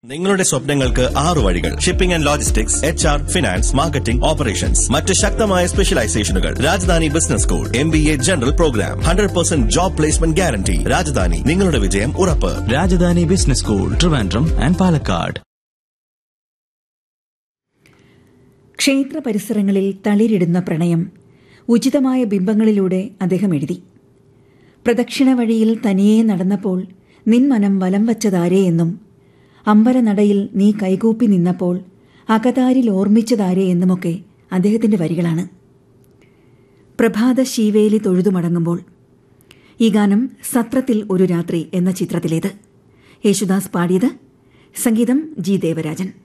നിങ്ങളുടെ സ്വപ്നങ്ങൾക്ക് ആറു വഴികൾ shipping and logistics H R finance marketing operations മറ്റ് ശക്തമായ സ്പെഷ്യലൈസേഷനുകൾ Rajadhani business school M B A general program hundred percent job placement guarantee Rajadhani നിങ്ങളുടെ വിജയം ഉറപ്പ് Rajadhani business school Trivandrum and Palakkad ക്ഷേത്ര പരിസരങ്ങളിൽ തളിരിടുന്ന പ്രണയം ഉചിതമായ ബിംബങ്ങളിലൂടെ അദ്ദേഹം എഴുതി പ്രദക്ഷിണ വഴിയിൽ തനിയെ നടന്നപ്പോൾ നിൻ മനം വലം വച്ചതാരേ എന്നും അമ്പലനടയിൽ നീ കൈകൂപ്പി നിന്നപ്പോൾ അകതാരിൽ ഓർമ്മിച്ചതാരേ എന്നുമൊക്കെ അദ്ദേഹത്തിന്റെ വരികളാണ് പ്രഭാത ശീവേലി തൊഴുതു മടങ്ങുമ്പോൾ ഈ ഗാനം സത്രത്തിൽ ഒരു രാത്രി എന്ന ചിത്രത്തിലേത് യേശുദാസ് പാടിയത് സംഗീതം ജി ദേവരാജൻ